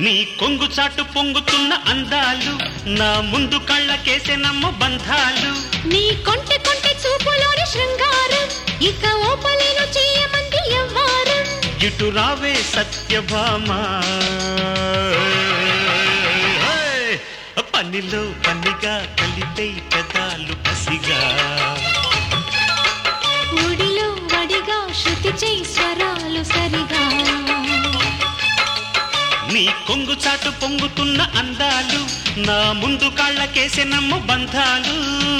నీ కొంగు చాటు పొంగుతున్న అందాలు నా ముందు కళ్ళకేసే నమ్మ బంధాలు నీ కొంటె కొంటె చూపులోని శృంగారం ఇక ఓపలేను చేయమంది ఎవ్వారం ఇటు రావే సత్యభామ హేయ్! పనిలో పనిగా కలిపే పెదాలు పసిగా ఒడిలో వడిగా శృతి చేయి స్వరాలు సరిగా నీ కొంగు చాటు పొంగుతున్న అందాలు నా ముందు కాళ్ళకేసే నమ్మ బంధాలు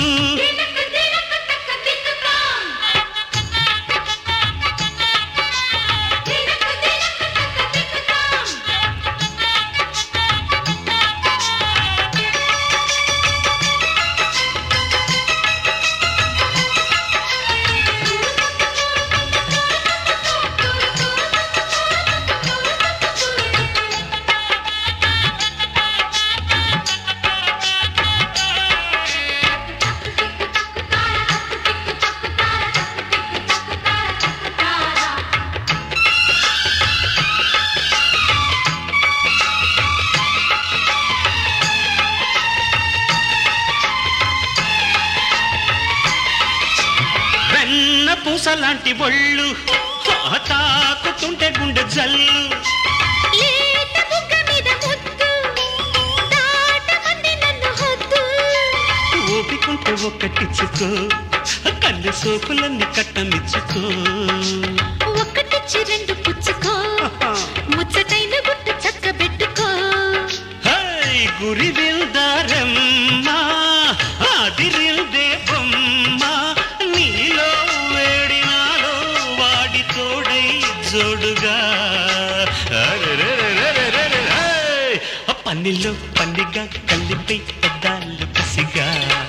వెన్న పూసలాంటి ఒళ్ళు తాకుతుంటే గుండె జల్లు లేత బుగ్గ మీద ముద్దు దాటమంది నన్ను హద్దు ఓపికుంటే ఒక్కటిచ్చుకో కళ్ళు సోకులన్నీ కట్టమిచ్చుకో ఒక్కటిచ్చి రెండు పుచ్చుకో ముచ్చటైన గుట్టు చక్క పెట్టుకో హై గురి విల్దారమ్మా ఆదిరిల్దే బొమ్మ నీలో వేడి నాలో వాడి తోడై జోడుగా అరెరెరెరెరెరెరె. హై! ఆ పనిలో పనిగా కలిపి పెద్దాలు కసిగా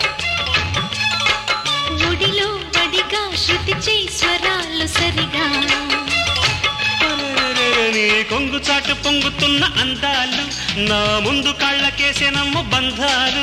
ఒడిలో వడిగా శృతి చేయి స్వరాలు సరిగా అరెరెరెరె. నీ కొంగు చాటు పొంగుతున్న అందాలు నా ముందు కాళ్ళకేసే నమ్మ బంధాలు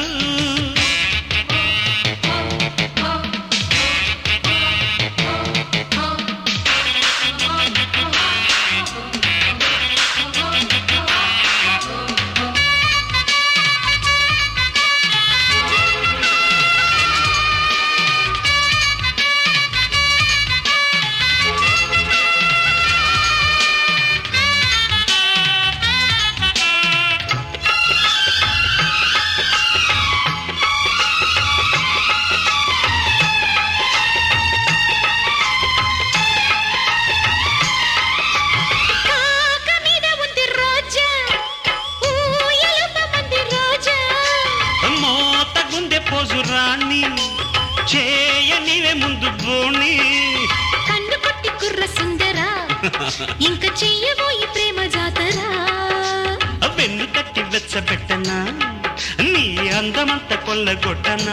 కాక మీద ఉంది రోజా ఊయలమ్మ మంది రోజా మోత గుండె పోజు రాణి చేయనివే ముందు బోణి కన్ను కొట్టి కుర్ర సుందరా ఇంక చెయ్యబోయి ప్రేమ జాతరా వెన్ను తట్టి వెచ్చబెట్టనా నీ అందమంత కొల్లగొట్టనా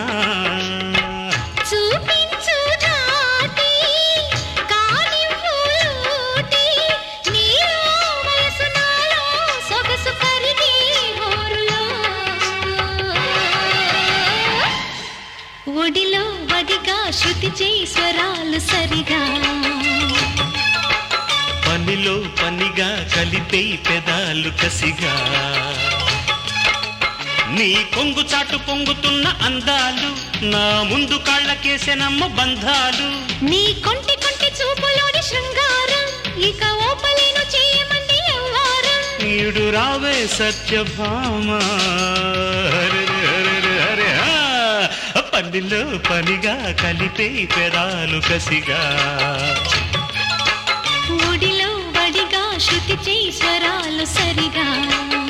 చూపించు నాటి కానివ్వు లోటి నీలో వయసు నాలో సొగసు కరిగి హోరులో ఒడిలో వడిగా శృతి చేయి స్వరాలు సరిగా పనిలో పనిగా కలిపే పెదాలు కసిగా నీ కొంగు చాటు పొంగుతున్న అందాలు నా ముందు కాళ్ళకేసే నమ్మ బంధాలు నీ కొంటి కొంటి చూపులోని శృంగారం ఇక ఓపలేను చేయమంది ఎవ్వారం ఈడు రావే సత్యభామ హరి హరి హరి హా. పనిలో పనిగా కలిపే పెదాలు కసిగా ఒడిలో వడిగా శృతి చేయి స్వరాలు సరిగా